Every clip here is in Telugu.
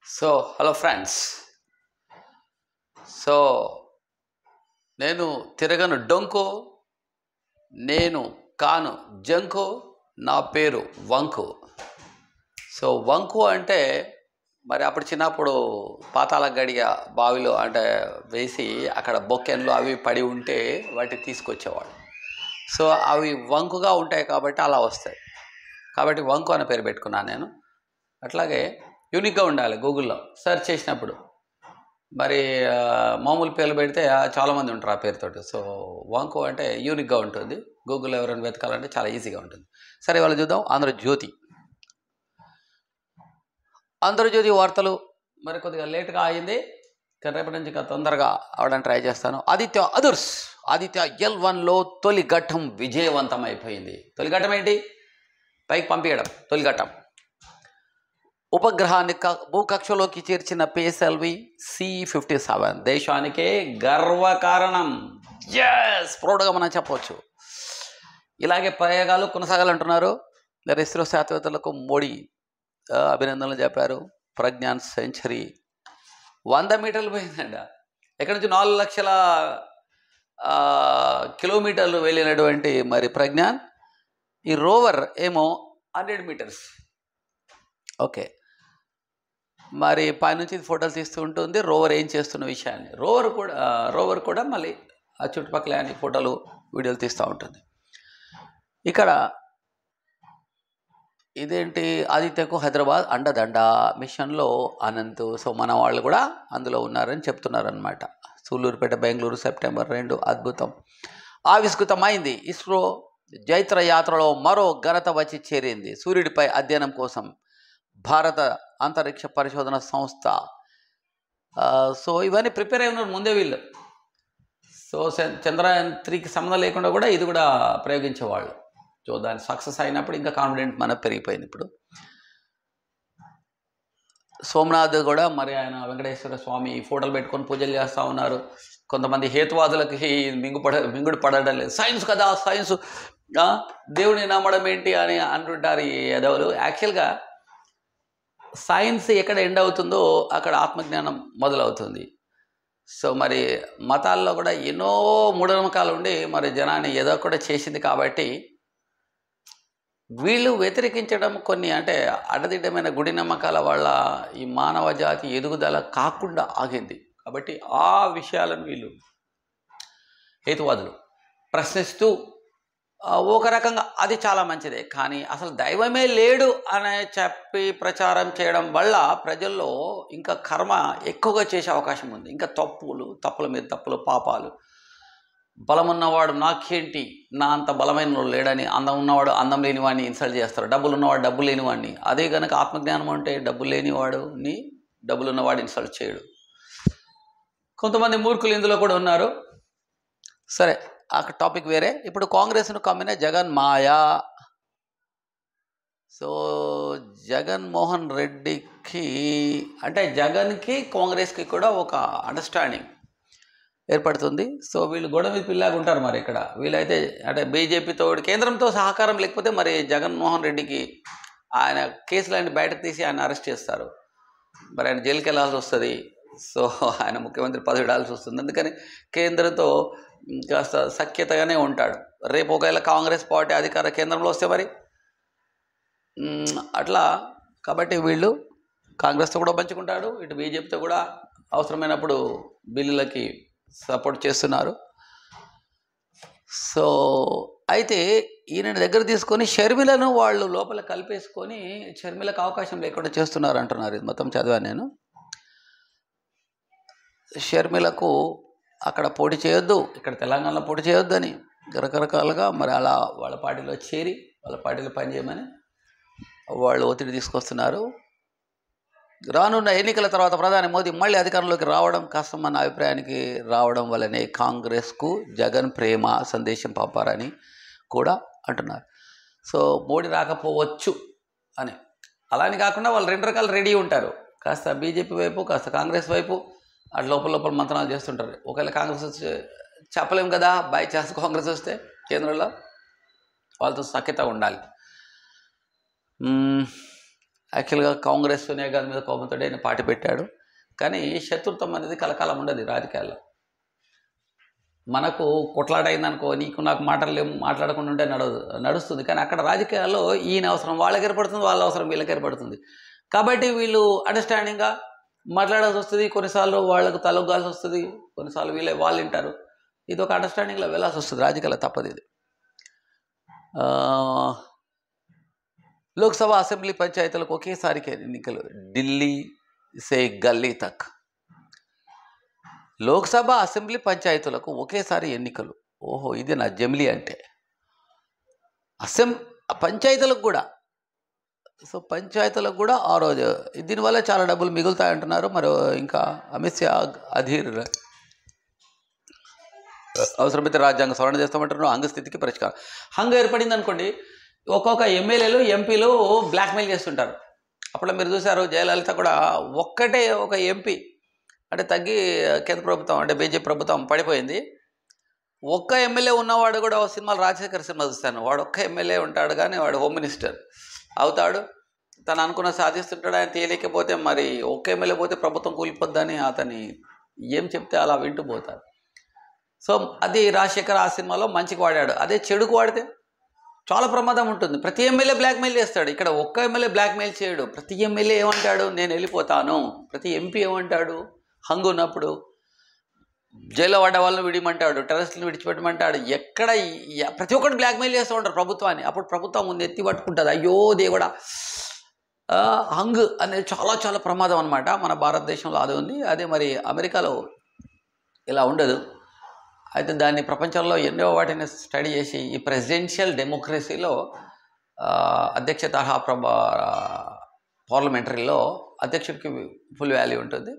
సో హలో ఫ్రెండ్స్ సో నేను తిరగను డొంకు నేను కాను జంకు నా పేరు వంకు సో వంకు అంటే మరి అప్పుడు చిన్నప్పుడు పాతాళ గడియ బావిలో అంటే వేసి అక్కడ బొక్కెన్లు అవి పడి ఉంటే వాటిని తీసుకొచ్చేవాడు సో అవి వంకుగా ఉంటాయి కాబట్టి అలా వస్తాయి కాబట్టి వంకు అనే పేరు పెట్టుకున్నాను నేను అట్లాగే యూనిక్గా ఉండాలి గూగుల్లో సెర్చ్ చేసినప్పుడు మరి ఆ, మామూలు పేర్లు పెడితే ఆ, చాలామంది ఉంటారు ఆ పేరుతోటి సో వంకు అంటే యూనిక్గా ఉంటుంది గూగుల్లో ఎవరైనా వెతకాలంటే చాలా ఈజీగా ఉంటుంది సరే ఇవాళ చూద్దాం ఆంధ్రజ్యోతి ఆంధ్రజ్యోతి వార్తలు మరి కొద్దిగా లేట్గా అయింది కానీ రేపటి నుంచి ఇంకా తొందరగా అవడానికి ట్రై చేస్తాను ఆదిత్య అదుర్స్ ఆదిత్య ఎల్ వన్లో తొలి ఘట్టం విజయవంతం అయిపోయింది తొలి ఘట్టం ఏంటి పైకి పంపించడం తొలి ఘట్టం ఉపగ్రహాన్ని క భూకక్షలోకి చేర్చిన పిఎస్ఎల్వి సి ఫిఫ్టీ సెవెన్ దేశానికే గర్వకారణం ఎస్ ప్రౌడ్గా మనం చెప్పవచ్చు ఇలాగే ప్రయోగాలు కొనసాగాలంటున్నారు మరి ఇస్రో శాస్త్రవేత్తలకు మోడీ ఆ, అభినందనలు చెప్పారు ప్రజ్ఞాన్ సెంచరీ వంద మీటర్లు పోయిందంట ఎక్కడి నుంచి నాలుగు లక్షల ఆ, కిలోమీటర్లు వెళ్ళినటువంటి మరి ప్రజ్ఞాన్ ఈ రోవర్ ఏమో హండ్రెడ్ మీటర్స్ ఓకే మరి పైనుంచి ఇది ఫోటోలు తీస్తూ ఉంటుంది రోవర్ ఏం చేస్తున్న విషయాన్ని రోవర్ కూడా ఆ, రోవర్ కూడా మళ్ళీ ఆ చుట్టుపక్కల అన్ని ఫోటోలు వీడియోలు తీస్తూ ఉంటుంది ఇక్కడ ఇదేంటి ఆదిత్యకు హైదరాబాద్ అండదండ మిషన్లో అనంత్ సో మన వాళ్ళు కూడా అందులో ఉన్నారని చెప్తున్నారనమాట సూళ్ళూరుపేట బెంగళూరు సెప్టెంబర్ రెండు అద్భుతం ఆవిష్కృతమైంది ఇస్రో జైత్ర యాత్రలో మరో ఘనత వచ్చి చేరింది సూర్యుడిపై అధ్యయనం కోసం భారత అంతరిక్ష పరిశోధన సంస్థ ఆ, సో ఇవన్నీ ప్రిపేర్ అయి ఉన్నారు ముందే వీళ్ళు సో చ- చంద్రయాన్ త్రీకి సంబంధం లేకుండా కూడా ఇది కూడా ప్రయోగించేవాళ్ళు సో దాని సక్సెస్ అయినప్పుడు ఇంకా కాన్ఫిడెంట్ మనకు పెరిగిపోయింది ఇప్పుడు సోమనాథ్ కూడా మరి ఆయన వెంకటేశ్వర స్వామి ఫోటోలు పెట్టుకొని పూజలు చేస్తూ ఉన్నారు కొంతమంది హేతువాదులకి మింగుపడ మింగుడు పడడం లేదు సైన్స్ కదా సైన్స్ ఆ, దేవుడిని నమ్మడం ఏంటి అని అంటుంటారు ఈ ఎదవలు యాక్చువల్గా సైన్స్ ఎక్కడ ఎండ్ అవుతుందో అక్కడ ఆత్మజ్ఞానం మొదలవుతుంది సో మరి మతాల్లో కూడా ఎన్నో మూఢనమ్మకాలు ఉండి మరి జనాన్ని ఏదో కూడా చేసింది కాబట్టి వీళ్ళు వ్యతిరేకించడం కొన్ని అంటే అడ్డదిడ్డమైన గుడి నమ్మకాల వల్ల ఈ మానవ జాతి ఎదుగుదల కాకుండా ఆగింది కాబట్టి ఆ విషయాలను వీళ్ళు హేతువాదులు ప్రశ్నిస్తూ ఆ, ఒక రకంగా అది చాలా మంచిదే కానీ అసలు దైవమే లేడు అనే చెప్పి ప్రచారం చేయడం వల్ల ప్రజల్లో ఇంకా కర్మ ఎక్కువగా చేసే అవకాశం ఉంది ఇంకా తప్పులు తప్పుల మీద తప్పులు పాపాలు బలం ఉన్నవాడు నాకేంటి నా అంత బలమైన వాడు లేడని అందం ఉన్నవాడు అందం లేనివాడిని ఇన్సల్ట్ చేస్తారు డబ్బులు ఉన్నవాడు డబ్బు లేనివాడిని అదే కనుక ఆత్మజ్ఞానం అంటే డబ్బు లేనివాడుని డబ్బులు ఉన్నవాడు ఇన్సల్ట్ చేయడు కొంతమంది మూర్ఖులు ఇందులో కూడా ఉన్నారు సరే ఆ టాపిక్ వేరే ఇప్పుడు కాంగ్రెస్ను కమ్మిన జగన్ మాయా సో జగన్మోహన్ రెడ్డికి అంటే జగన్కి కాంగ్రెస్కి కూడా ఒక అండర్స్టాండింగ్ ఏర్పడుతుంది సో వీళ్ళు గొడవ మీద పిల్లాగా ఉంటారు మరి ఇక్కడ వీళ్ళైతే అంటే బీజేపీతో కేంద్రంతో సహకారం లేకపోతే మరి జగన్మోహన్ రెడ్డికి ఆయన కేసులన్నీ బయటకు తీసి ఆయన అరెస్ట్ చేస్తారు మరి ఆయన జైలుకి వెళ్ళాల్సి వస్తుంది సో ఆయన ముఖ్యమంత్రి పదవి విడాల్సి వస్తుంది అందుకని కేంద్రంతో కాస్త సఖ్యతగానే ఉంటాడు రేపు ఒకవేళ కాంగ్రెస్ పార్టీ అధికార కేంద్రంలో వస్తే మరి మ్, అట్లా కాబట్టి వీళ్ళు కాంగ్రెస్తో కూడా పంచుకుంటాడు ఇటు బీజేపీతో కూడా అవసరమైనప్పుడు బిల్లులకి సపోర్ట్ చేస్తున్నారు సో అయితే ఈయన దగ్గర తీసుకొని షర్మిలను వాళ్ళు లోపల కలిపేసుకొని షర్మిలకు అవకాశం లేకుండా చేస్తున్నారు అంటున్నారు ఇది మొత్తం చదివాను నేను షర్మిలకు అక్కడ పోటీ చేయొద్దు ఇక్కడ తెలంగాణలో పోటీ చేయొద్దని రకరకాలుగా మరి అలా వాళ్ళ పార్టీలో చేరి వాళ్ళ పార్టీలో పనిచేయమని వాళ్ళు ఒత్తిడి తీసుకొస్తున్నారు రానున్న ఎన్నికల తర్వాత ప్రధాని మోదీ మళ్ళీ అధికారంలోకి రావడం కష్టమన్న అభిప్రాయానికి రావడం వల్లనే కాంగ్రెస్కు జగన్ ప్రేమ సందేశం పంపారని కూడా అంటున్నారు సో మోడీ రాకపోవచ్చు అని అలాని కాకుండా వాళ్ళు రెండు రకాలు రెడీ ఉంటారు కాస్త బీజేపీ వైపు కాస్త కాంగ్రెస్ వైపు అటు లోపల లోపల మంత్రాలు చేస్తుంటారు ఒకవేళ కాంగ్రెస్ వచ్చి చెప్పలేం కదా బై ఛాన్స్ కాంగ్రెస్ వస్తే కేంద్రంలో వాళ్ళతో సఖ్యత ఉండాలి మ్మ్. యాక్చువల్గా కాంగ్రెస్ సోనియా గాంధీ మీద కోపంతో ఆయన పార్టీ పెట్టాడు కానీ శత్రుత్వం అనేది కలకాలం ఉండదు ఈ రాజకీయాల్లో మనకు కొట్లాడైందనుకో నీకు నాకు మాటలు మాట్లాడకుండా ఉంటే నడవదు నడుస్తుంది కానీ అక్కడ రాజకీయాల్లో ఈయన అవసరం వాళ్ళకి ఏర్పడుతుంది వాళ్ళ అవసరం వీళ్ళకి ఏర్పడుతుంది కాబట్టి వీళ్ళు అండర్స్టాండింగ్గా మాట్లాడాల్సి వస్తుంది కొన్నిసార్లు వాళ్ళకు తలొగ్గాల్సి వస్తుంది కొన్నిసార్లు వీళ్ళే వాళ్ళు వింటారు ఇది ఒక అండర్స్టాండింగ్లో వెళ్ళాల్సి వస్తుంది రాజకీయాల్లో తప్పదు ఇది ఆ, లోక్సభ అసెంబ్లీ పంచాయతీలకు ఒకేసారికి ఎన్నికలు ఢిల్లీ సే గల్లీ తక్ లోక్సభ అసెంబ్లీ పంచాయతీలకు ఒకేసారి ఎన్నికలు ఓహో ఇది నా జమిలీ అంటే అసెం పంచాయతీలకు కూడా సో పంచాయతీలకు కూడా ఆ రోజు దీనివల్ల చాలా డబ్బులు మిగులుతాయంటున్నారు మరి ఇంకా అమిత్ షా అధీర్ అవసరమైతే రాజ్యాంగ సవరణ చేస్తామంటున్నారు హంగ స్థితికి పరిష్కారం హంగ ఏర్పడింది అనుకోండి ఒక్కొక్క ఎమ్మెల్యేలు ఎంపీలు బ్లాక్మెయిల్ చేస్తుంటారు అప్పుడు మీరు చూసారు జయలలిత కూడా ఒక్కటే ఒక ఎంపీ అంటే తగ్గి కేంద్ర ప్రభుత్వం అంటే బీజేపీ ప్రభుత్వం పడిపోయింది ఒక్క ఎమ్మెల్యే ఉన్నవాడు కూడా ఒక సినిమాలు రాజశేఖర సినిమా చూస్తాను వాడు ఒక్క ఎమ్మెల్యే ఉంటాడు కానీ వాడు హోమ్ మినిస్టర్ అవుతాడు తను అనుకున్న సాధిస్తుంటాడు ఆయన తేలికపోతే మరి ఒక్క ఎమ్మెల్యే పోతే ప్రభుత్వం కూలిపోద్దని అతని ఏం చెప్తే అలా వింటూ పోతారు సో అది రాజశేఖర్ ఆ సినిమాలో మంచికి వాడాడు అదే చెడుకు వాడితే చాలా ప్రమాదం ఉంటుంది ప్రతి ఎమ్మెల్యే బ్లాక్మెయిల్ చేస్తాడు ఇక్కడ ఒక్క ఎమ్మెల్యే బ్లాక్మెయిల్ చేయడు ప్రతి ఎమ్మెల్యే ఏమంటాడు నేను వెళ్ళిపోతాను ప్రతి ఎంపీ ఏమంటాడు హంగు ఉన్నప్పుడు జైల్లో పడ్డ వాళ్ళని విడిమంటాడు టెరరిస్టులను విడిచిపెట్టమంటాడు ఎక్కడ ఈ- ప్రతి ఒక్కటి బ్లాక్మెయిల్ చేస్తూ ఉంటారు ప్రభుత్వాన్ని అప్పుడు ప్రభుత్వం ముందు ఎత్తి పట్టుకుంటుంది అయ్యో దేవుడా ఆ, హంగ్ అనేది చాలా చాలా ప్రమాదం అనమాట మన భారతదేశంలో అది ఉంది అదే మరి అమెరికాలో ఇలా ఉండదు అయితే దాన్ని ప్రపంచంలో ఎన్నో వాటిని స్టడీ చేసి ఈ ప్రెసిడెన్షియల్ డెమోక్రసీలో ఆ, అధ్యక్ష తరహా ప్రభ పార్లమెంటరీలో అధ్యక్షుడికి ఫుల్ వాల్యూ ఉంటుంది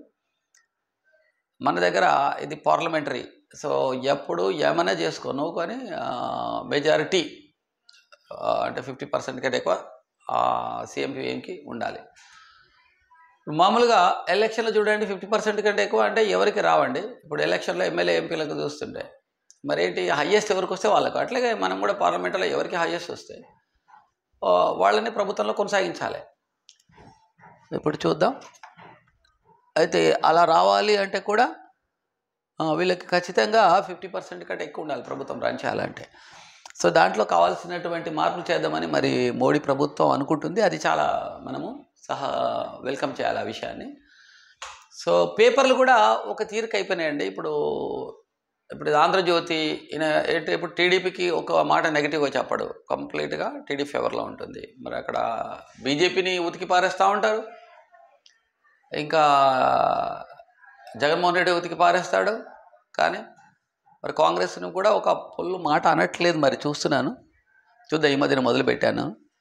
మన దగ్గర ఇది పార్లమెంటరీ సో ఎప్పుడు ఏమైనా చేసుకోను కానీ మెజారిటీ అంటే ఫిఫ్టీ పర్సెంట్ కంటే ఎక్కువ సీఎం పిఎంకి ఉండాలి ఇప్పుడు మామూలుగా ఎలక్షన్లో చూడండి ఫిఫ్టీ పర్సెంట్ కంటే ఎక్కువ అంటే ఎవరికి రావండి ఇప్పుడు ఎలక్షన్లో ఎమ్మెల్యే ఎంపీలకు చూస్తుంటే మరి ఏంటి హయ్యెస్ట్ ఎవరికి వస్తే వాళ్ళకు అట్లాగే మనం కూడా పార్లమెంట్లో ఎవరికి హయ్యెస్ట్ వస్తే ఆ, వాళ్ళని ప్రభుత్వంలో కొనసాగించాలి ఇప్పుడు చూద్దాం అయితే అలా రావాలి అంటే కూడా ఆ, వీళ్ళకి ఖచ్చితంగా ఫిఫ్టీ పర్సెంట్ కంటే ఎక్కువ ఉండాలి ప్రభుత్వం రన్ చేయాలంటే సో దాంట్లో కావాల్సినటువంటి మార్పులు చేద్దామని మరి మోడీ ప్రభుత్వం అనుకుంటుంది అది చాలా మనము సహా వెల్కమ్ చేయాలి ఆ విషయాన్ని సో పేపర్లు కూడా ఒక తీరిక అయిపోయినాయండి ఇప్పుడు ఇప్పుడు ఇది ఆంధ్రజ్యోతి ఈయన ఏంటి ఇప్పుడు టీడీపీకి ఒక మాట నెగిటివ్గా చెప్పడు కంప్లీట్గా టీడీపీ ఫేవర్లో ఉంటుంది మరి అక్కడ బీజేపీని ఉతికి పారేస్తూ ఉంటారు ఇంకా జగన్మోహన్ రెడ్డి ఉతికి పారేస్తాడు కానీ మరి కాంగ్రెస్ను కూడా ఒక పొల్లు మాట అనట్లేదు మరి చూస్తున్నాను చూద్దాం ఈ మధ్యన మొదలుపెట్టాను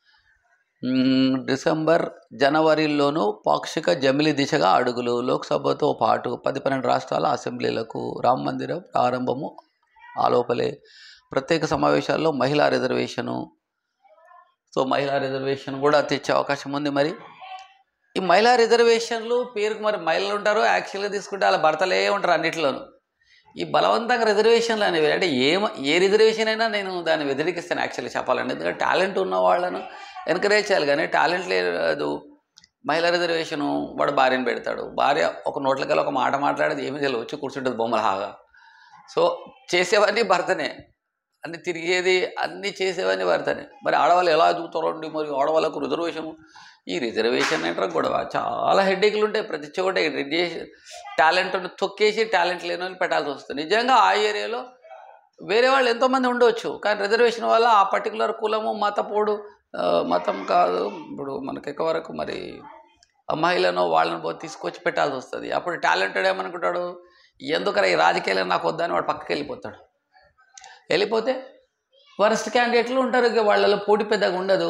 మ్మ్, డిసెంబర్ జనవరిలోనూ పాక్షిక జమిలి దిశగా అడుగులు లోక్సభతో పాటు పది పన్నెండు రాష్ట్రాల అసెంబ్లీలకు రామ మందిరం ప్రారంభము ఆలోపలే ప్రత్యేక సమావేశాల్లో మహిళా రిజర్వేషను సో మహిళా రిజర్వేషన్ కూడా తెచ్చే అవకాశం ఉంది మరి ఈ మహిళా రిజర్వేషన్లు పేరుకు మరి మహిళలు ఉంటారు యాక్చువల్గా తీసుకుంటే వాళ్ళ భర్తలే ఉంటారు అన్నిటిలోనూ ఈ బలవంతంగా రిజర్వేషన్లు అనేవి అంటే ఏ ఏ రిజర్వేషన్ అయినా నేను దాన్ని వ్యతిరేకిస్తాను యాక్చువల్లీ చెప్పాలంటే ఎందుకంటే టాలెంట్ ఉన్న వాళ్ళను ఎంకరేజ్ చేయాలి కానీ టాలెంట్ లేదు మహిళా రిజర్వేషను వాడు భార్యను పెడతాడు భార్య ఒక నోట్లకెళ్ళి ఒక మాట మాట్లాడేది ఏమీ తెలియదు వచ్చి కూర్చుంటుంది బొమ్మల హాగా సో చేసేవన్నీ భర్తనే అన్ని తిరిగేది అన్నీ చేసేవన్నీ భర్తనే మరి ఆడవాళ్ళు ఎలా చూస్తారండి మరి ఆడవాళ్ళకు రిజర్వేషన్ ఈ రిజర్వేషన్ ఏంటారు గొడవ చాలా హెడ్ఏక్లు ఉంటాయి ప్రతి చోట రిజర్వేషన్ టాలెంట్ తొక్కేసి టాలెంట్ లేని వాళ్ళు పెట్టాల్సి వస్తుంది నిజంగా ఆ ఏరియాలో వేరే వాళ్ళు ఎంతోమంది ఉండవచ్చు కానీ రిజర్వేషన్ వల్ల ఆ పర్టికులర్ కులము మతపోడు ఆ, మతం కాదు ఇప్పుడు మనకి ఎక్కువ వరకు మరి అమ్మాయిలను వాళ్ళని పోయి తీసుకొచ్చి పెట్టాల్సి వస్తుంది అప్పుడు టాలెంటెడ్ ఏమనుకుంటాడు ఎందుకరా ఈ రాజకీయాలు నాకు వద్దని వాడు పక్కకి వెళ్ళిపోతాడు వెళ్ళిపోతే వరస్ట్ క్యాండిడేట్లు ఉంటారు ఇక వాళ్ళలో పోటీ పెద్దగా ఉండదు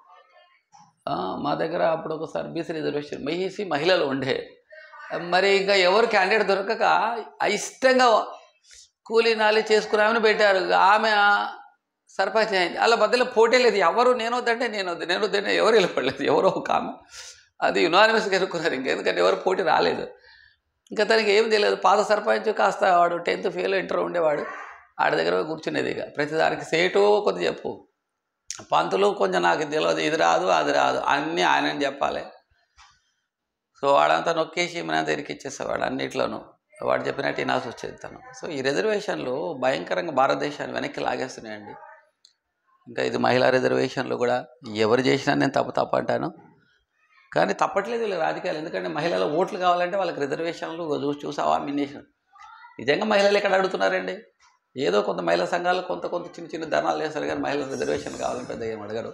ఆ, మా దగ్గర అప్పుడు ఒకసారి బీసీ రిజర్వేషన్ బీసీ మహిళలు ఉండే మరి ఇంకా ఎవరు క్యాండిడేట్ దొరకక అయిష్టంగా కూలీ నాలి చేసుకున్నామని పెట్టారు ఆమె సర్పంచ్ అయింది అలా మధ్యలో పోటీ లేదు ఎవరు నేను వద్దంటే నేను వద్దు నేను వద్దంటే ఎవరు వెళ్ళపడలేదు ఎవరో ఒక ఆమె అది యునానిమస్గా ఎన్నుకున్నారు ఇంకా ఎందుకంటే ఎవరు పోటీ రాలేదు ఇంకా తనకి ఏం తెలియదు పాత సర్పంచ్ కాస్త వాడు టెన్త్ ఫెయిల్ ఇంటర్ ఉండేవాడు ఆడ దగ్గర పోయి కూర్చునేది ఇక ప్రతిదానికి సేటు కొద్ది చెప్పు పంతులు కొంచెం నాకు తెలియదు ఇది రాదు అది రాదు అన్నీ ఆయనని చెప్పాలి సో వాడంతా నొక్కేసి మనంతా ఇరికిచ్చేసేవాడు అన్నిట్లోనూ వాడు చెప్పినట్టు వినాల్సి వచ్చేది తను సో ఈ రిజర్వేషన్లు భయంకరంగా భారతదేశాన్ని వెనక్కి లాగేస్తున్నాయండి ఇంకా ఇది మహిళా రిజర్వేషన్లు కూడా ఎవరు చేసినా నేను తప్పు తప్పు అంటాను కానీ తప్పట్లేదు వీళ్ళ రాజకీయాలు ఎందుకంటే మహిళల ఓట్లు కావాలంటే వాళ్ళకి రిజర్వేషన్లు చూసి చూసావా మిన్నేషన్ నిజంగా మహిళలు ఎక్కడ అడుగుతున్నారండి ఏదో కొంత మహిళా సంఘాలు కొంత కొంత చిన్న చిన్న ధర్నాలు చేస్తారు కానీ మహిళల రిజర్వేషన్ కావాలని పెద్ద ఏం అడగరు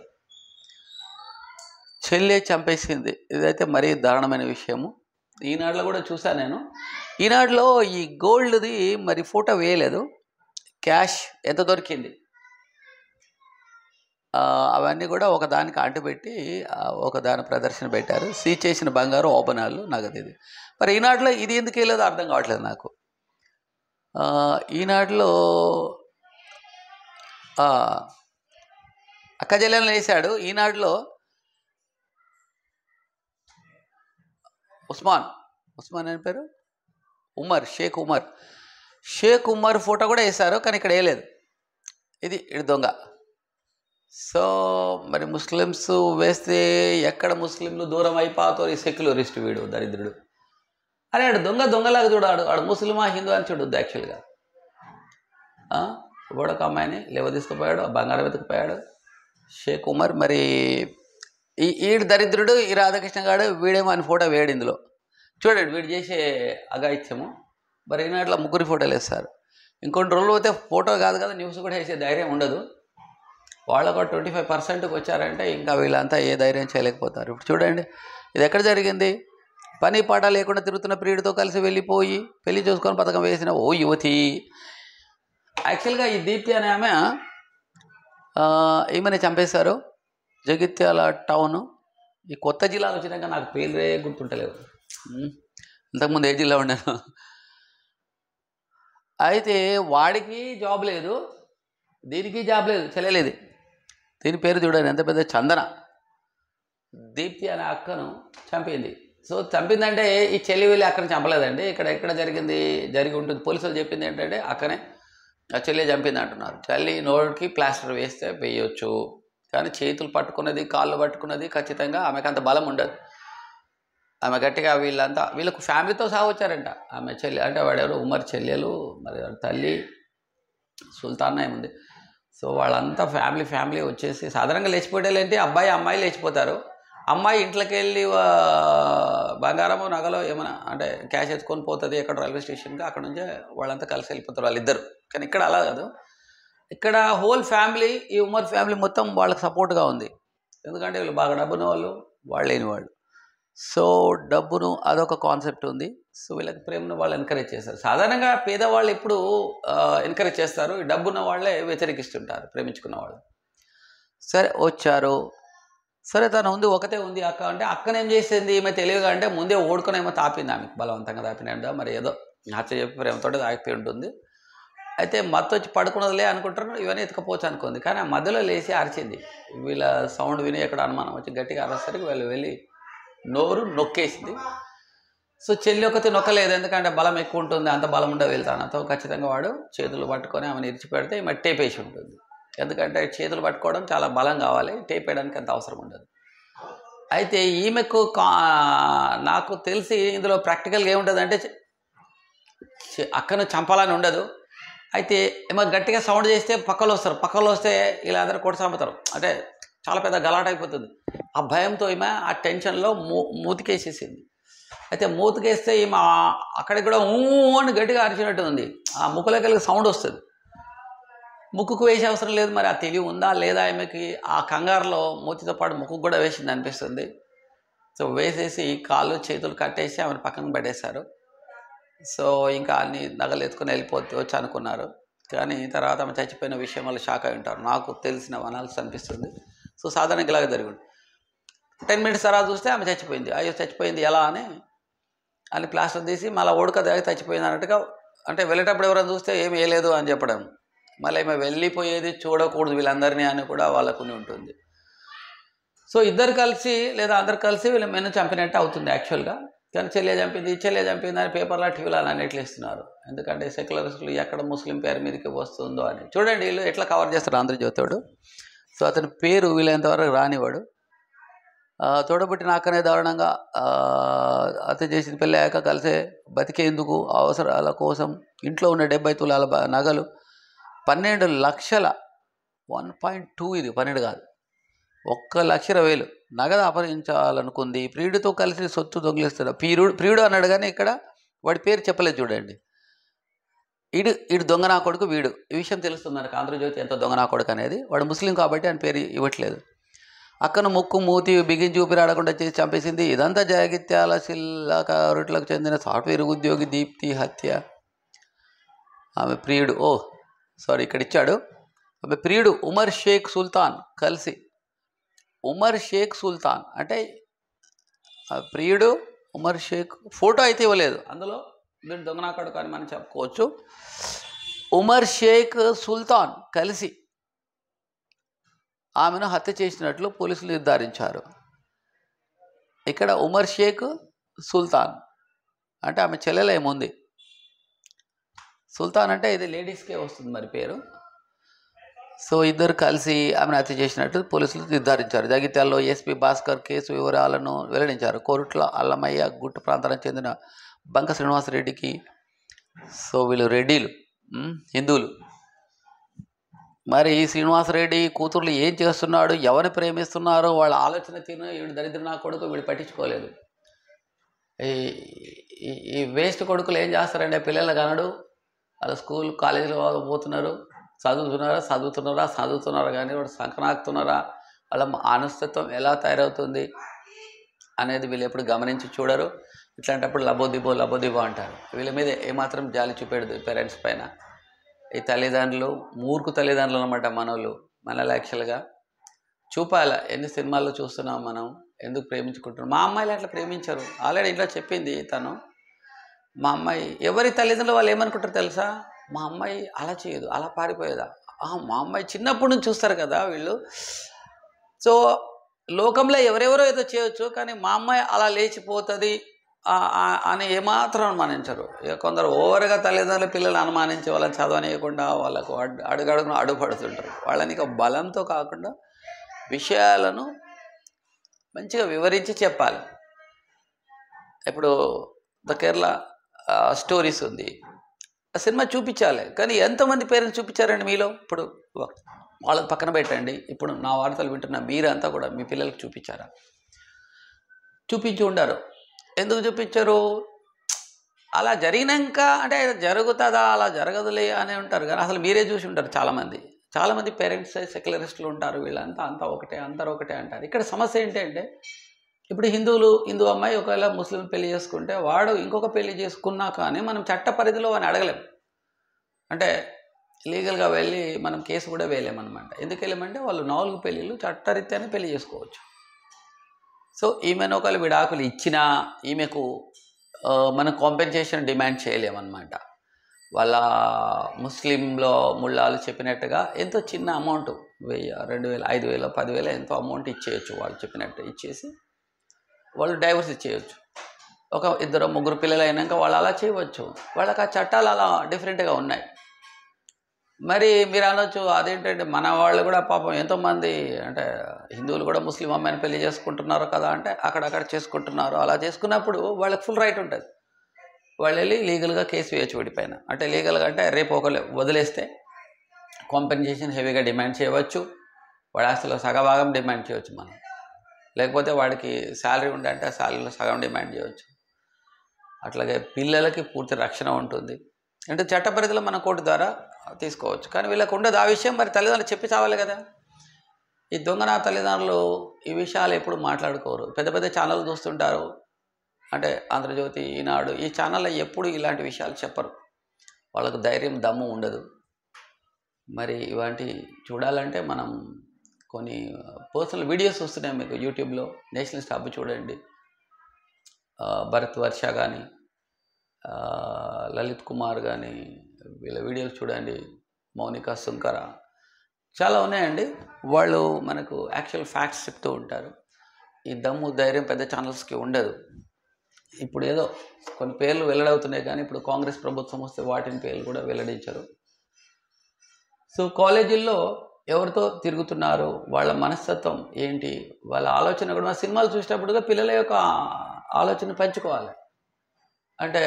చెల్లె చంపేసింది ఇదైతే మరీ దారుణమైన విషయము ఈనాడులో కూడా చూసాను నేను ఈనాడులో ఈ గోల్డ్ది మరి ఫోటో వేయలేదు క్యాష్ ఎంత దొరికింది ఆ, అవన్నీ కూడా ఒక దానికి అంటుపెట్టి ఆ, ఒక దాని ప్రదర్శన పెట్టారు సీజ్ చేసిన బంగారం ఓపెనాలు నగదు ఇది మరి ఈనాడులో ఇది ఎందుకు వేయలేదో అర్థం కావట్లేదు నాకు ఆ, ఈనాడులో ఆ, అక్క చెల్లెలను వేశాడు ఈనాడులో ఉస్మాన్ ఉస్మాన్ అని పేరు ఉమర్ షేక్ ఉమర్ షేక్ ఉమర్ ఫోటో కూడా వేశారు కానీ ఇక్కడ వేయలేదు ఇది ఇది దొంగ సో మరి ముస్లిమ్స్ వేస్తే ఎక్కడ ముస్లింలు దూరం అయిపోతారు ఈ సెక్యులరిస్ట్ వీడు దరిద్రుడు అరే ఆడు దొంగ దొంగలాగా చూడాడు ఆడు ముస్లిమా హిందూ అని చూడొద్దు యాక్చువల్గా ఇప్పుడు ఒక అమ్మాయిని లేవ తీసుకుపోయాడు ఆ బంగారం వెతుకుపోయాడు షేక్ ఉమర్ మరి ఈ ఈడు దరిద్రుడు ఈ రాధాకృష్ణ గాడు వీడేమో అని ఫోటో వేయడు ఇందులో చూడండి వీడు చేసే అగాయిత్యము మరి ఈనాట్లో ముగ్గురి ఫోటోలు వేస్తారు ఇంకొన్ని రోజులు పోతే ఫోటో కాదు కదా న్యూస్ కూడా వేసే ధైర్యం ఉండదు వాళ్ళు ఒక ట్వంటీ ఫైవ్ పర్సెంట్కి వచ్చారంటే ఇంకా వీళ్ళంతా ఏ ధైర్యం చేయలేకపోతారు ఇప్పుడు చూడండి ఇది ఎక్కడ జరిగింది పని పాట లేకుండా తిరుగుతున్న ప్రియుడితో కలిసి వెళ్ళిపోయి పెళ్లి చూసుకొని పథకం వేసిన ఓ యువతి యాక్చువల్గా ఈ దీప్తి అనే ఆమె ఆ, ఈమెను చంపేశారు జగిత్యాల టౌన్ ఈ కొత్త జిల్లాలు వచ్చినాక నాకు పేర్లే గుర్తుంటలేవు ఉమ్. ఇంతకుముందు ఏ జిల్లా ఉండాను అయితే వాడికి జాబ్ లేదు దీనికి జాబ్ లేదు చెల్లలేదు దీని పేరు చూడండి ఎంత పెద్ద చందన దీప్తి అనే అక్కను చంపింది సో చంపిందంటే ఈ చెల్లి వెళ్ళి అక్కని చంపలేదండి ఇక్కడ ఎక్కడ జరిగింది జరిగి ఉంటుంది పోలీసులు చెప్పింది ఏంటంటే అక్కనే ఆ చెల్లి చంపింది అంటున్నారు చెల్లి నోటికి ప్లాస్టర్ వేస్తే వేయొచ్చు కానీ చేతులు పట్టుకున్నది కాళ్ళు పట్టుకున్నది ఖచ్చితంగా ఆమెకు అంత బలం ఉండదు ఆమె గట్టిగా వీళ్ళంతా వీళ్ళకు ఫ్యామిలీతో సహా వచ్చారంట ఆమె చెల్లి అంటే వాడెవరు ఉమర్ చెల్లెలు మరి వాడి తల్లి సుల్తాన్ ఏముంది సో వాళ్ళంతా ఫ్యామిలీ ఫ్యామిలీ వచ్చేసి సాధారణంగా లేచిపోయేటోళ్ళు ఏంటి అబ్బాయి అమ్మాయి లేచిపోతారు అమ్మాయి ఇంట్లోకి వెళ్ళి ఆ, బంగారము నగలో ఏమైనా అంటే క్యాష్ ఎత్తుకొని పోతుంది ఎక్కడ రైల్వే స్టేషన్కి అక్కడ నుంచే వాళ్ళంతా కలిసి వెళ్ళిపోతారు వాళ్ళిద్దరు కానీ ఇక్కడ అలా కాదు ఇక్కడ హోల్ ఫ్యామిలీ ఈ ఉమర్ ఫ్యామిలీ మొత్తం వాళ్ళకి సపోర్ట్గా ఉంది ఎందుకంటే వీళ్ళు బాగా డబ్బున్న వాళ్ళు వాళ్ళు లేని వాళ్ళు సో డబ్బును అదొక కాన్సెప్ట్ ఉంది సో వీళ్ళకి ప్రేమను వాళ్ళు ఎంకరేజ్ చేస్తారు సాధారణంగా పేదవాళ్ళు ఎప్పుడు ఎంకరేజ్ చేస్తారు ఈ డబ్బున్న వాళ్ళే వ్యతిరేకిస్తుంటారు ప్రేమించుకున్న వాళ్ళు సరే వచ్చారు సరే తను ఉంది ఒకతే ఉంది అక్క అంటే అక్కన ఏం చేసింది ఈమె తెలివిగా అంటే ముందే ఓడుకొని ఏమో తాపింది ఆమెకు బలవంతంగా తాపినాడు మరి ఏదో హత్య చెప్పి ప్రేమతో తాగిపోయి ఉంటుంది అయితే మత్తు వచ్చి పడుకున్నదిలే అనుకుంటారు ఇవన్నీ ఎత్తుకపోవచ్చు అనుకుంది కానీ ఆ మధ్యలో లేచి అరిచింది వీళ్ళ సౌండ్ విని ఎక్కడ అనుమానం వచ్చి గట్టిగా అరసరికి వీళ్ళు వెళ్ళి నోరు నొక్కేసింది సో చెల్లి ఒకటి నొక్కలేదు ఎందుకంటే బలం ఎక్కువ ఉంటుంది అంత బలం ఉండదు వెళ్తానతో ఖచ్చితంగా వాడు చేతులు పట్టుకొని ఆమెను ఇరిచి పెడితే ఈమె టేప్ వేసి ఉంటుంది ఎందుకంటే చేతులు పట్టుకోవడం చాలా బలం కావాలి టేప్ వేయడానికి అంత అవసరం ఉండదు అయితే ఈమెకు కా నాకు తెలిసి ఇందులో ప్రాక్టికల్గా ఏముంటుందంటే చె- చె- అక్కను చంపాలని ఉండదు అయితే ఏమో గట్టిగా సౌండ్ చేస్తే పక్కలో వస్తారు పక్కలో వస్తే ఇలా అందరూ కొట్టి చంపుతారు అంటే చాలా పెద్ద గలాట అయిపోతుంది ఆ భయంతో ఈమె ఆ టెన్షన్లో మూ మూతికేసేసింది అయితే మూతికేస్తే ఈమె ఆ- అక్కడికి కూడా ఊ అని గట్టిగా అరిచినట్టు ఉంది ఆ ముక్కులోకి వెళ్ళి సౌండ్ వస్తుంది ముక్కుకు వేసే అవసరం లేదు మరి ఆ తెలివి ఉందా లేదా ఆమెకి ఆ కంగారులో మూతితో పాటు ముక్కు కూడా వేసింది అనిపిస్తుంది సో వేసేసి కాళ్ళు చేతులు కట్టేసి ఆమెను పక్కన పడేశారు సో ఇంకా అన్ని నగలు ఎత్తుకుని వెళ్ళిపోతే వచ్చి అనుకున్నారు కానీ తర్వాత ఆమె చచ్చిపోయిన విషయం వల్ల షాక్ అయి ఉంటారు నాకు తెలిసిన అనాలిసిస్ అనిపిస్తుంది సో సాధారణంగా ఇలాగే జరిగింది టెన్ మినిట్స్ తర్వాత చూస్తే ఆమె చచ్చిపోయింది అయ్యో చచ్చిపోయింది ఎలా అని అని ప్లాస్టర్ తీసి మళ్ళీ ఓడక దాగి చచ్చిపోయింది అన్నట్టుగా అంటే వెళ్ళేటప్పుడు ఎవరైనా చూస్తే ఏమి వేయలేదు అని చెప్పడం మళ్ళీ ఈమె వెళ్ళిపోయేది చూడకూడదు వీళ్ళందరినీ అని కూడా వాళ్ళకుని ఉంటుంది సో ఇద్దరు కలిసి లేదా అందరు కలిసి వీళ్ళ మెను చంపినట్టు అవుతుంది యాక్చువల్గా కానీ చెల్లె చంపింది చెల్లె చంపింది అని పేపర్లో టీవీలో అన్నిట్లు ఇస్తున్నారు ఎందుకంటే సెక్యులరిస్టులు ఎక్కడ ముస్లిం పేరు మీదకి వస్తుందో అని చూడండి వీళ్ళు ఎట్లా కవర్ చేస్తారు ఆంధ్రజ్యోతుడు సో అతని పేరు వీళ్ళంతవరకు రానివాడు ఆ, తోడబుట్టిన అక్కనే దారుణంగా ఆ, హత్య చేసిన పెళ్ళి అయ్యాక కలిసే బతికేందుకు అవసరాల కోసం ఇంట్లో ఉన్న డెబ్బై తులాల బ- నగలు పన్నెండు లక్షల వన్ పాయింట్ టూ ఇది పన్నెండు కాదు ఒక్క లక్ష ఇరవై వేలు నగదు అపహరించాలనుకుంది ప్రియుడితో కలిసి సొత్తు దొంగిలిస్తున్న ప్రియుడు ప్రియుడు అన్నాడు కానీ ఇక్కడ వాడి పేరు చెప్పలేదు చూడండి ఈడు ఈడు దొంగ నా కొడుకు వీడు ఈ విషయం తెలుస్తుంది మనకు ఆంధ్రజ్యోతి ఎంత దొంగ నా కొడుకు అనేది వాడు ముస్లిం కాబట్టి ఆయన పేరు ఇవ్వట్లేదు అక్కను ముక్కు మూతి బిగించి ఊపిరాడకుండా చేసి చంపేసింది ఇదంతా జగిత్యాల శిల్లాకారుట్లకు చెందిన సాఫ్ట్వేర్ ఉద్యోగి దీప్తి హత్య ఆమె ప్రియుడు ఓ సారీ ఇక్కడ ఇచ్చాడు ఆమె ప్రియుడు ఉమర్ షేక్ సుల్తాన్ కలిసి ఉమర్ షేక్ సుల్తాన్ అంటే ఆ ప్రియుడు ఉమర్ షేక్ ఫోటో అయితే ఇవ్వలేదు అందులో వీడు దొంగనా కొడుకు అని మనం చెప్పుకోవచ్చు ఉమర్ షేక్ సుల్తాన్ కలిసి ఆమెను హత్య చేసినట్లు పోలీసులు నిర్ధారించారు ఇక్కడ ఉమర్ షేక్ సుల్తాన్ అంటే ఆమె చెల్లెలేముంది సుల్తాన్ అంటే ఇది లేడీస్కే వస్తుంది మరి పేరు సో ఇద్దరు కలిసి ఆమెను హత్య చేసినట్టు పోలీసులు నిర్ధారించారు జగిత్యాలలో ఎస్పీ భాస్కర్ కేసు వివరాలను వెల్లడించారు కోరుట్ల అల్లమయ్య గుట్ట ప్రాంతానికి చెందిన బంక శ్రీనివాసరెడ్డికి సో వీళ్ళు రెడ్డిలు ఉమ్, హిందువులు మరి ఈ శ్రీనివాసరెడ్డి కూతుర్లు ఏం చేస్తున్నాడు ఎవరిని ప్రేమిస్తున్నారు వాళ్ళ ఆలోచన తిను వీడు దరిద్ర నా కొడుకు వీడు పట్టించుకోలేదు ఈ ఈ- ఈ వేస్ట్ కొడుకులు ఏం చేస్తారంటే పిల్లలు కనడు వాళ్ళ స్కూల్ కాలేజీలో వాళ్ళు పోతున్నారు చదువుతున్నారా చదువుతున్నారా చదువుతున్నారా కానీ వాడు సంకనాకుతున్నారా వాళ్ళ ఆనస్తత్వం ఎలా తయారవుతుంది అనేది వీళ్ళు ఎప్పుడు గమనించి చూడరు ఇట్లాంటప్పుడు లబోదిబో లబోదిబో అంటారు వీళ్ళ మీద ఏమాత్రం జాలి చూపెడదు పేరెంట్స్ పైన ఈ తల్లిదండ్రులు మూర్ఖు తల్లిదండ్రులు అనమాట మనోళ్ళు మనల్ని యాక్చువల్గా చూపాల ఎన్ని సినిమాల్లో చూస్తున్నాం మనం ఎందుకు ప్రేమించుకుంటున్నాం మా అమ్మాయిలు అట్లా ప్రేమించరు ఆల్రెడీ ఇంట్లో చెప్పింది తను మా అమ్మాయి ఎవరి తల్లిదండ్రులు వాళ్ళు ఏమనుకుంటారు తెలుసా మా అమ్మాయి అలా చేయదు అలా పారిపోయేదా ఆ, మా అమ్మాయి చిన్నప్పటి నుంచి చూస్తారు కదా వీళ్ళు సో లోకంలో ఎవరెవరో ఏదో చేయొచ్చు కానీ మా అమ్మాయి అలా లేచిపోతుంది ఆ- ఆ- అని ఏమాత్రం అనుమానించరు ఇక కొందరు ఓవర్గా తల్లిదండ్రులు పిల్లలు అనుమానించి వాళ్ళని చదవనీయకుండా వాళ్ళకు అడు అడుగడుగున అడుగుపడుతుంటారు వాళ్ళని ఇక బలంతో కాకుండా విషయాలను మంచిగా వివరించి చెప్పాలి ఇప్పుడు ద కేరళ స్టోరీస్ ఉంది ఆ సినిమా చూపించాలి కానీ ఎంతమంది పేరెంట్స్ చూపించారండి మీలో ఇప్పుడు వాళ్ళని పక్కన పెట్టండి ఇప్పుడు నా వార్తలు వింటున్న మీరంతా కూడా మీ పిల్లలకు చూపించారా చూపించి ఉండారు ఎందుకు చూపించారు అలా జరిగినాక అంటే జరుగుతుందా అలా జరగదులే అని ఉంటారు కానీ అసలు మీరే చూసి ఉంటారు చాలామంది చాలామంది పేరెంట్స్ సెక్యులరిస్టులు ఉంటారు వీళ్ళంతా అంతా ఒకటే అందరూ ఒకటే అంటారు ఇక్కడ సమస్య ఏంటంటే ఇప్పుడు హిందువులు హిందూ అమ్మాయి ఒకవేళ ముస్లిం పెళ్లి చేసుకుంటే వాడు ఇంకొక పెళ్లి చేసుకున్నా కానీ మనం చట్ట పరిధిలో అని అడగలేం అంటే లీగల్గా వెళ్ళి మనం కేసు కూడా వేయలేమన్నమాట ఎందుకు వెళ్ళామంటే వాళ్ళు నాలుగు పెళ్ళిళ్ళు చట్టరీత్యానే పెళ్లి చేసుకోవచ్చు సో ఈమెను ఒకవేళ విడాకులు ఇచ్చినా ఈమెకు ఆ, మనం కాంపెన్సేషన్ డిమాండ్ చేయలేమన్నమాట వాళ్ళ ముస్లింలో ముళ్ళాలు చెప్పినట్టుగా ఎంతో చిన్న అమౌంట్ వెయ్యి రెండు వేల ఐదు వేల పదివేల ఎంతో అమౌంట్ ఇచ్చేయచ్చు వాళ్ళు చెప్పినట్టు ఇచ్చేసి వాళ్ళు డైవర్స్ ఇచ్చేయచ్చు ఒక ఇద్దరు ముగ్గురు పిల్లలు అయినాక వాళ్ళు అలా చేయవచ్చు వాళ్ళకి ఆ చట్టాలు అలా డిఫరెంట్గా ఉన్నాయి మరి మీరు అనొచ్చు అదేంటంటే మన వాళ్ళు కూడా పాపం ఎంతోమంది అంటే హిందువులు కూడా ముస్లిం అమ్మాయిని పెళ్లి చేసుకుంటున్నారు కదా అంటే అక్కడక్కడ చేసుకుంటున్నారు అలా చేసుకున్నప్పుడు వాళ్ళకి ఫుల్ రైట్ ఉంటుంది వాళ్ళు వెళ్ళి లీగల్గా కేసు వేయచ్చు వీడిపైన అంటే లీగల్గా అంటే రేపు ఒకళ్ళు వదిలేస్తే కాంపెన్సేషన్ హెవీగా డిమాండ్ చేయవచ్చు వాడి ఆస్తిలో సగభాగం డిమాండ్ చేయవచ్చు మనం లేకపోతే వాడికి శాలరీ ఉందంటే ఆ శాలరీలో సగం డిమాండ్ చేయవచ్చు అట్లాగే పిల్లలకి పూర్తి రక్షణ ఉంటుంది అంటే చట్ట పరిధిలో మన కోర్టు ద్వారా తీసుకోవచ్చు కానీ వీళ్ళకు ఉండదు ఆ విషయం మరి తల్లిదండ్రులు చెప్పి చావాలి కదా ఈ దొంగ నా తల్లిదండ్రులు ఈ విషయాలు ఎప్పుడు మాట్లాడుకోరు పెద్ద పెద్ద ఛానల్ చూస్తుంటారు అంటే ఆంధ్రజ్యోతి ఈనాడు ఈ ఛానల్లో ఎప్పుడు ఇలాంటి విషయాలు చెప్పరు వాళ్ళకు ధైర్యం దమ్ము ఉండదు మరి ఇలాంటి చూడాలంటే మనం కొన్ని పర్సనల్ వీడియోస్ వస్తున్నాయి మీకు యూట్యూబ్లో నేషనల్ స్టాప్ చూడండి ఆ, భరత్ వర్ష కానీ లలిత్ కుమార్ కానీ వీళ్ళ వీడియోలు చూడండి మౌనిక సుంకర చాలా ఉన్నాయండి వాళ్ళు మనకు యాక్చువల్ ఫ్యాక్ట్స్ చెప్తూ ఉంటారు ఈ దమ్ము ధైర్యం పెద్ద ఛానల్స్కి ఉండదు ఇప్పుడు ఏదో కొన్ని పేర్లు వెల్లడవుతున్నాయి కానీ ఇప్పుడు కాంగ్రెస్ ప్రభుత్వం వస్తే వాటిని పేర్లు కూడా వెల్లడించరు సో కాలేజీల్లో ఎవరితో తిరుగుతున్నారు వాళ్ళ మనస్తత్వం ఏంటి వాళ్ళ ఆలోచన కూడా మన సినిమాలు చూసేటప్పుడుగా పిల్లల యొక్క ఆలోచన పంచుకోవాలి అంటే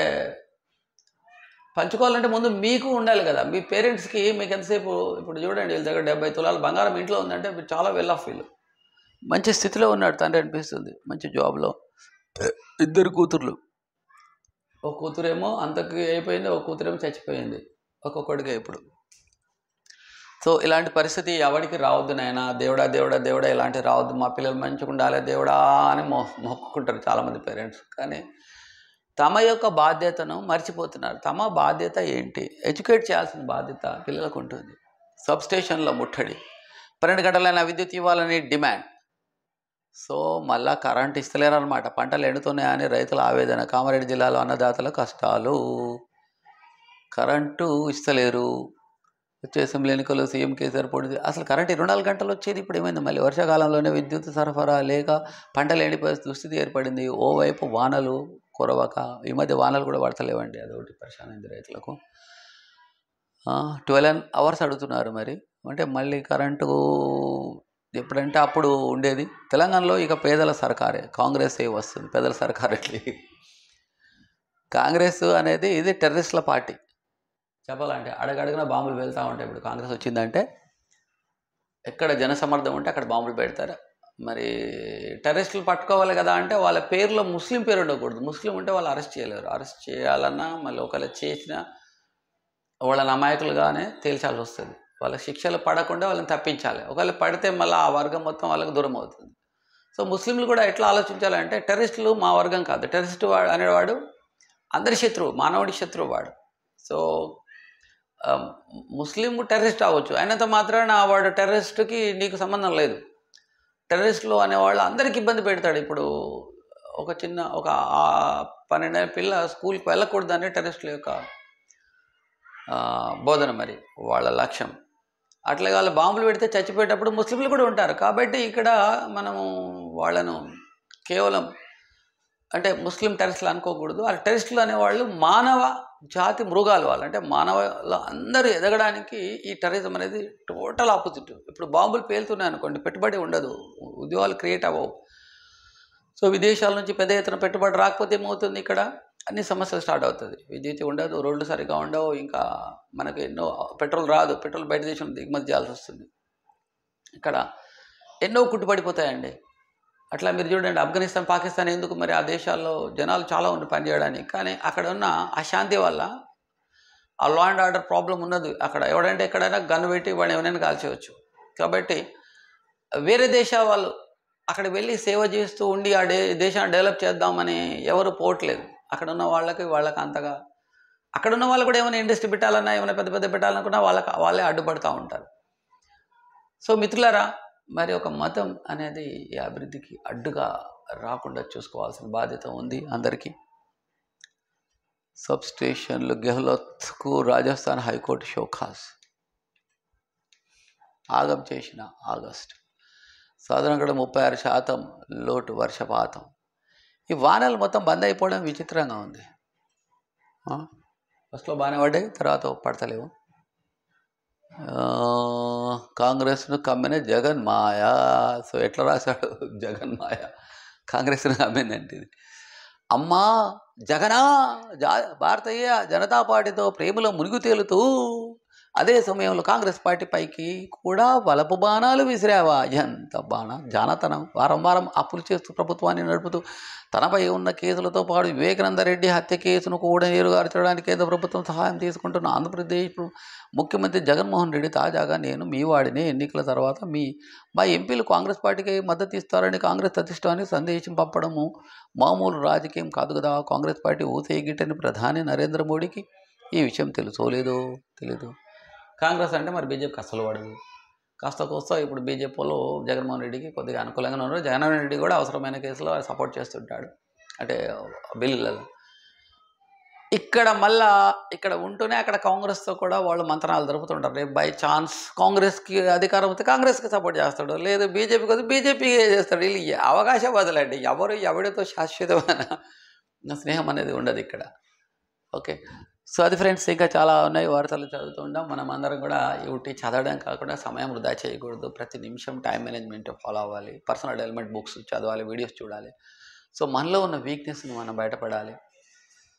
పంచుకోవాలంటే ముందు మీకు ఉండాలి కదా మీ పేరెంట్స్కి మీకు ఎంతసేపు ఇప్పుడు చూడండి వీళ్ళ దగ్గర డెబ్బై తులాల బంగారం ఇంట్లో ఉందంటే మీరు చాలా వెల్ ఆఫ్ వీళ్ళు మంచి స్థితిలో ఉన్నాడు తండ్రి అనిపిస్తుంది మంచి జాబ్లో ఇద్దరు కూతుర్లు ఒక కూతురేమో అంతకు అయిపోయింది ఒక కూతురేమో చచ్చిపోయింది ఒక్కొక్కడికే ఇప్పుడు సో ఇలాంటి పరిస్థితి ఎవరికి రావద్దు నాయన దేవుడా దేవుడా దేవుడా ఇలాంటి రావద్దు మా పిల్లలు మంచిగా ఉండాలి దేవుడా అని మొ మొక్కుకుంటారు చాలామంది పేరెంట్స్ కానీ తమ యొక్క బాధ్యతను మర్చిపోతున్నారు తమ బాధ్యత ఏంటి ఎడ్యుకేట్ చేయాల్సిన బాధ్యత పిల్లలకు ఉంటుంది సబ్ స్టేషన్లో ముట్టడి పన్నెండు గంటలైన విద్యుత్ ఇవ్వాలని డిమాండ్ సో మళ్ళా కరెంట్ ఇస్తలేరన్నమాట పంటలు ఎండుతున్నాయని రైతుల ఆవేదన కామారెడ్డి జిల్లాలో అన్నదాతల కష్టాలు కరెంటు ఇస్తలేరు వచ్చే అసెంబ్లీ ఎన్నికల్లో సీఎం కేసీఆర్ పొడి అసలు కరెంట్ ఇరవై నాలుగు గంటలు వచ్చేది ఇప్పుడు ఏమైంది మళ్ళీ వర్షాకాలంలోనే విద్యుత్ సరఫరా లేక పంటలు ఎండిపోయే దుస్థితి ఏర్పడింది ఓవైపు వానలు కురవక ఈ మధ్య వానలు కూడా పడతలేవండి అదొకటి పరిశాన్ అయింది రైతులకు ట్వెల్వ్ అవర్స్ అడుగుతున్నారు మరి అంటే మళ్ళీ కరెంటు ఎప్పుడంటే అప్పుడు ఉండేది తెలంగాణలో ఇక పేదల సర్కారే కాంగ్రెస్ ఏ వస్తుంది పేదల సర్కార్ ఎట్లే కాంగ్రెస్ అనేది ఇది టెర్రరిస్ట్ల పార్టీ చెప్పాలంటే అడగడుగున బాంబులు వెళ్తూ ఉంటాయి ఇప్పుడు కాంగ్రెస్ వచ్చిందంటే ఎక్కడ జనసమర్థం ఉంటే అక్కడ బాంబులు పెడతారు మరి టెర్రరిస్టులు పట్టుకోవాలి కదా అంటే వాళ్ళ పేరులో ముస్లిం పేరు ఉండకూడదు ముస్లిం ఉంటే వాళ్ళు అరెస్ట్ చేయలేరు అరెస్ట్ చేయాలన్నా మళ్ళీ ఒకవేళ చేసినా వాళ్ళని అమాయకులుగానే తేల్చాల్సి వస్తుంది వాళ్ళ శిక్షలు పడకుండా వాళ్ళని తప్పించాలి ఒకవేళ పడితే మళ్ళీ ఆ వర్గం మొత్తం వాళ్ళకి దూరం అవుతుంది సో ముస్లింలు కూడా ఎట్లా ఆలోచించాలంటే టెర్రరిస్టులు మా వర్గం కాదు టెర్రరిస్ట్ వాడు అనేవాడు అందరి శత్రువు మానవుడి శత్రువు వాడు సో ఆ, ముస్లిం టెర్రరిస్ట్ అవ్వచ్చు అయినంత మాత్రాన వాడు టెర్రరిస్ట్కి నీకు సంబంధం లేదు టెర్రరిస్టులు అనేవాళ్ళు అందరికి ఇబ్బంది పెడతాడు ఇప్పుడు ఒక చిన్న ఒక ఆ పన్నెండేళ్ళ పిల్ల స్కూల్కి వెళ్ళకూడదని టెర్రరిస్టుల యొక్క ఆ, బోధన మరి వాళ్ళ లక్ష్యం అట్లా వాళ్ళు బాంబులు పెడితే చచ్చిపోయేటప్పుడు ముస్లింలు కూడా ఉంటారు కాబట్టి ఇక్కడ మనము వాళ్ళను కేవలం అంటే ముస్లిం టెరిస్టులు అనుకోకూడదు ఆ టెరిస్టులు అనేవాళ్ళు మానవ జాతి మృగాలు వాళ్ళు అంటే మానవాళ్ళు అందరూ ఎదగడానికి ఈ టెర్రరిజం అనేది టోటల్ ఆపోజిట్ ఇప్పుడు బాంబులు పేలుతున్నాయి అనుకోండి పెట్టుబడి ఉండదు ఉద్యోగాలు క్రియేట్ అవ్వవు సో విదేశాల నుంచి పెద్ద ఎత్తున పెట్టుబడి రాకపోతే ఏమవుతుంది ఇక్కడ అన్ని సమస్యలు స్టార్ట్ అవుతుంది విద్యుత్ ఉండదు రోడ్లు సరిగా ఉండవు ఇంకా మనకు ఎన్నో పెట్రోల్ రాదు పెట్రోల్ బయట దేశం దిగుమతి చేయాల్సి వస్తుంది ఇక్కడ ఎన్నో కుట్టుపడిపోతాయండి అట్లా మీరు చూడండి ఆఫ్ఘనిస్తాన్ పాకిస్తాన్ ఎందుకు మరి ఆ దేశాల్లో జనాలు చాలా ఉండి పనిచేయడానికి కానీ అక్కడ ఉన్న అశాంతి వల్ల ఆ లా అండ్ ఆర్డర్ ప్రాబ్లం ఉన్నది అక్కడ ఎవడంటే ఎక్కడైనా గన్ను పెట్టి వాడిని ఎవరైనా కాల్చేయవచ్చు కాబట్టి వేరే దేశాల వాళ్ళు అక్కడ వెళ్ళి సేవ చేస్తూ ఉండి ఆ డే దేశాన్ని డెవలప్ చేద్దామని ఎవరు పోవట్లేదు అక్కడ ఉన్న వాళ్ళకి వాళ్ళకి అంతగా అక్కడ ఉన్న వాళ్ళు కూడా ఏమైనా ఇండస్ట్రీ పెట్టాలన్నా ఏమైనా పెద్ద పెద్ద పెట్టాలనుకున్నా వాళ్ళకి వాళ్ళే అడ్డుపడుతూ ఉంటారు సో మిత్రులారా మరి ఒక మతం అనేది ఈ అభివృద్ధికి అడ్డుగా రాకుండా చూసుకోవాల్సిన బాధ్యత ఉంది అందరికీ సబ్ స్టేషన్లు గెహ్లోత్కు రాజస్థాన్ హైకోర్టు షోకాస్ ఆగం చేసిన ఆగస్ట్ సాధారణంగా ముప్పై ఆరు శాతం లోటు వర్షపాతం ఈ వానలు మొత్తం బంద్ అయిపోవడం విచిత్రంగా ఉంది ఆ? ఫస్ట్లో బాగానే పడ్డాయి తర్వాత పడతలేవు ఆ, కాంగ్రెస్ను కమ్మిన జగన్ మాయ సో ఎట్లా రాశాడు జగన్ మాయ కాంగ్రెస్ను కమ్మిందంటే ఇది అమ్మా జగనా జా భారతీయ జనతా పార్టీతో ప్రేమలో మునిగి తేలుతూ అదే సమయంలో కాంగ్రెస్ పార్టీ పైకి కూడా వలపు బాణాలు విసిరావా ఎంత బాణ జానతనం వారం వారం అప్పులు చేస్తూ ప్రభుత్వాన్ని నడుపుతూ తనపై ఉన్న కేసులతో పాటు వివేకానంద రెడ్డి హత్య కేసును కూడా నీరుగార్చడానికి కేంద్ర ప్రభుత్వం సహాయం తీసుకుంటున్న ఆంధ్రప్రదేశ్ ముఖ్యమంత్రి జగన్మోహన్ రెడ్డి తాజాగా నేను మీ వాడిని ఎన్నికల తర్వాత మీ మా ఎంపీలు కాంగ్రెస్ పార్టీకి మద్దతు ఇస్తారని కాంగ్రెస్ అధిష్టానికి సందేశం పంపడము మామూలు రాజకీయం కాదు కదా కాంగ్రెస్ పార్టీ ఊసేగిట్టని ప్రధాని నరేంద్ర మోడీకి ఈ విషయం తెలుసో లేదో తెలీదు కాంగ్రెస్ అంటే మరి బీజేపీకి అసలు పడదు కాస్త కోస్తా ఇప్పుడు బీజేపీలో జగన్మోహన్ రెడ్డికి కొద్దిగా అనుకూలంగా ఉన్నారు జగన్మోహన్ రెడ్డి కూడా అవసరమైన కేసులో సపోర్ట్ చేస్తుంటాడు అంటే బిల్లులలో ఇక్కడ మళ్ళా ఇక్కడ ఉంటూనే అక్కడ కాంగ్రెస్తో కూడా వాళ్ళు మంత్రాలు జరుపుతుంటారు రేపు బై ఛాన్స్ కాంగ్రెస్కి అధికారం వస్తే కాంగ్రెస్కి సపోర్ట్ చేస్తాడు లేదు బీజేపీకి వస్తే బీజేపీకి చేస్తాడు వీళ్ళు ఈ అవకాశం వదలండి ఎవరు ఎవరితో శాశ్వతమైన స్నేహం అనేది ఉండదు ఇక్కడ ఓకే సో అది ఫ్రెండ్స్ ఇంకా చాలా ఉన్నాయి వార్తలు చదువుతూ ఉంటాం మనం అందరం కూడా ఇవి చదవడం కాకుండా సమయం వృధా చేయకూడదు ప్రతి నిమిషం టైం మేనేజ్మెంట్ ఫాలో అవ్వాలి పర్సనల్ డెవలప్మెంట్ బుక్స్ చదవాలి వీడియోస్ చూడాలి సో మనలో ఉన్న వీక్నెస్ని మనం బయటపడాలి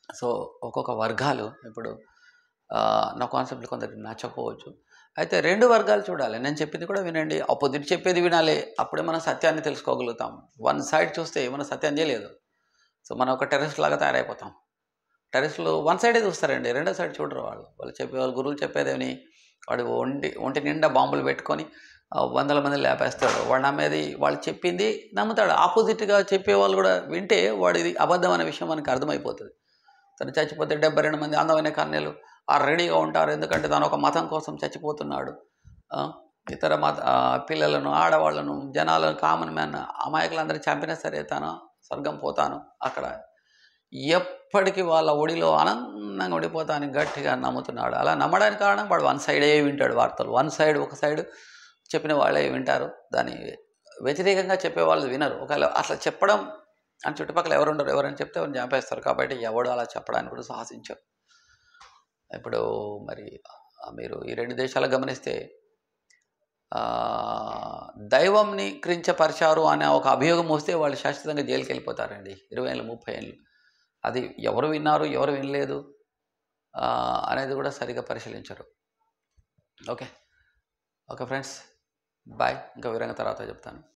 సో ఒక్కొక్క వర్గాలు ఇప్పుడు ఆ, నా కాన్సెప్ట్లు కొందరికి నచ్చకపోవచ్చు అయితే రెండు వర్గాలు చూడాలి నేను చెప్పింది కూడా వినండి అపోజిట్ చెప్పేది వినాలి అప్పుడే మనం సత్యాన్ని తెలుసుకోగలుగుతాం వన్ సైడ్ చూస్తే మనం సత్యం తెలియదు సో మనం ఒక టెర్రస్ లాగా తయారైపోతాం టెర్రస్లో వన్ సైడే చూస్తారండి రెండో సైడ్ చూడరు వాళ్ళు వాళ్ళు చెప్పే వాళ్ళు గురువులు చెప్పేదేని వాడు ఒంటి ఒంటి నిండా బాంబులు పెట్టుకొని ఆ, వందల మంది లేపేస్తాడు వాడు నమ్మేది వాళ్ళు చెప్పింది నమ్ముతాడు ఆపోజిట్గా చెప్పే వాళ్ళు కూడా వింటే వాడు ఇది అబద్ధం అనే విషయం మనకు అర్థమైపోతుంది తను చచ్చిపోతే డెబ్బై రెండు మంది అందమైన కన్యలు ఆ రెడీగా ఉంటారు ఎందుకంటే తను ఒక మతం కోసం చచ్చిపోతున్నాడు ఆ, ఇతర మత ఆ, పిల్లలను ఆడవాళ్ళను జనాలను కామన్ మ్యాన్ అమాయకులందరూ చంపినా సరే తను స్వర్గం పోతాను అక్కడ ఎప్పటికీ వాళ్ళ ఒడిలో ఆనందంగా ఉండిపోతానని గట్టిగా నమ్ముతున్నాడు అలా నమ్మడానికి కారణం వాడు వన్ సైడే వింటాడు వార్తలు వన్ సైడ్ ఒక సైడ్ చెప్పిన వాళ్ళే వింటారు దాని వ్యతిరేకంగా చెప్పేవాళ్ళు వినరు ఒకవేళ అట్లా చెప్పడం అని చుట్టుపక్కల ఎవరు ఉండరు ఎవరైనా చెప్తే ఎవరిని చంపేస్తారు కాబట్టి ఎవడు అలా చెప్పడానికి కూడా సాహసించారు ఇప్పుడు మరి ఆ, మీరు ఈ రెండు దేశాలు గమనిస్తే ఆ, దైవంని క్రించపరిచారు అనే ఒక అభియోగం వస్తే వాళ్ళు శాశ్వతంగా జైలుకి వెళ్ళిపోతారండి ఇరవై ఏళ్ళు ముప్పై ఏళ్ళు అది ఎవరు విన్నారు ఎవరు వినలేదు ఆ, అనేది కూడా సరిగా పరిశీలించరు ఓకే ఓకే ఫ్రెండ్స్ బాయ్ ఇంకా వివరంగా తర్వాత చెప్తాను